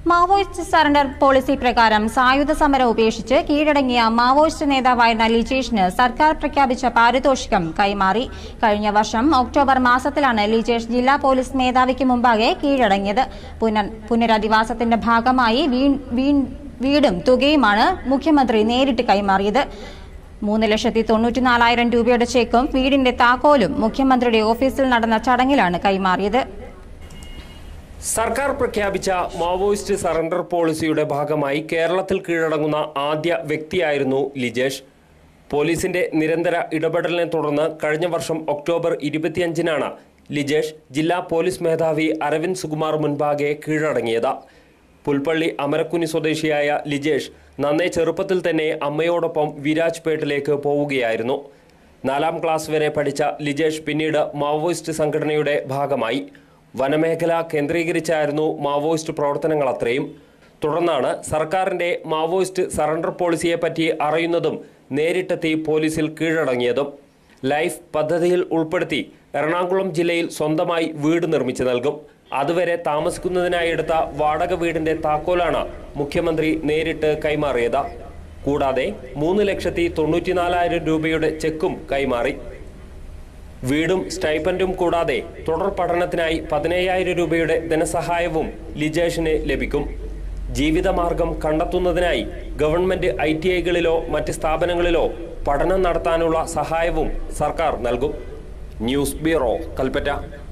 Maoist surrender policy പ്രകാരം സായുധ സമരം ഉപേക്ഷിച്ച് കീഴടങ്ങിയ മാവോയിസ്റ്റ് നേതാവായിരുന്ന ലിജേഷിന് സർക്കാർ പ്രഖ്യാപിച്ച പാരിതോഷികം കൈമാറി കഴിഞ്ഞ വർഷം ഒക്ടോബർ മാസത്തിലാണ് ലിജേഷ് ജില്ലാ പോലീസ് മേധാവിക്ക് മുമ്പാകെ കീഴടങ്ങിയത് പുനർ പുനരധിവാസത്തിന്റെ ഭാഗമായി വീ- വീ- വീടും തുകയുമാണ് മുഖ്യമന്ത്രി നേരിട്ട് കൈമാറിയത് മൂന്ന് ലക്ഷത്തി തൊണ്ണൂറ്റിനാലായിരം രൂപയുടെ ചെക്കും വീടിന്റെ താക്കോലും മുഖ്യമന്ത്രിയുടെ ഓഫീസിൽ നടന്ന ചടങ്ങിലാണ് കൈമാറിയത് സർക്കാർ പ്രഖ്യാപിച്ച മാവോയിസ്റ്റ് സറണ്ടർ പോളിസിയുടെ ഭാഗമായി കേരളത്തിൽ കീഴടങ്ങുന്ന ആദ്യ വ്യക്തിയായിരുന്നു ലിജേഷ് പോലീസിന്റെ നിരന്തര ഇടപെടലിനെ തുടർന്ന് കഴിഞ്ഞ വർഷം ഒക്ടോബർ ഇരുപത്തിയഞ്ചിനാണ് ലിജേഷ് ജില്ലാ പോലീസ് മേധാവി അരവിന്ദ് സുകുമാർ മുൻപാകെ കീഴടങ്ങിയത് പുൽപ്പള്ളി അമരക്കുനി സ്വദേശിയായ ലിജേഷ് നന്നേ ചെറുപ്പത്തിൽ തന്നെ അമ്മയോടൊപ്പം വിരാജ്പേട്ടിലേക്ക് പോവുകയായിരുന്നു നാലാം ക്ലാസ് വരെ പഠിച്ച ലിജേഷ് പിന്നീട് മാവോയിസ്റ്റ് സംഘടനയുടെ ഭാഗമായി വനമേഖല കേന്ദ്രീകരിച്ചായിരുന്നു മാവോയിസ്റ്റ് പ്രവർത്തനങ്ങൾ അത്രയും തുടർന്നാണ് സർക്കാരിന്റെ മാവോയിസ്റ്റ് സറണ്ടർ പോളിസിയെ പറ്റി അറിയുന്നതും നേരിട്ടെത്തി പോലീസിൽ കീഴടങ്ങിയതും ലൈഫ് പദ്ധതിയിൽ ഉൾപ്പെടുത്തി എറണാകുളം ജില്ലയിൽ സ്വന്തമായി വീട് നിർമ്മിച്ചു നൽകും അതുവരെ താമസിക്കുന്നതിനായി എടുത്ത വാടക വീടിന്റെ താക്കോലാണ് മുഖ്യമന്ത്രി നേരിട്ട് കൈമാറിയത് കൂടാതെ മൂന്ന് ലക്ഷത്തി തൊണ്ണൂറ്റിനാലായിരം രൂപയുടെ ചെക്കും കൈമാറി വീടും സ്റ്റൈപ്പൻഡും കൂടാതെ തുടർ പഠനത്തിനായി പതിനയ്യായിരം രൂപയുടെ ധനസഹായവും ലിജേഷിന് ലഭിക്കും ജീവിതമാർഗം കണ്ടെത്തുന്നതിനായി ഗവൺമെന്റ് ഐ ടി ഐകളിലോ മറ്റ് സ്ഥാപനങ്ങളിലോ പഠനം നടത്താനുള്ള സഹായവും സർക്കാർ നൽകും ന്യൂസ് ബ്യൂറോ കൽപ്പറ്റ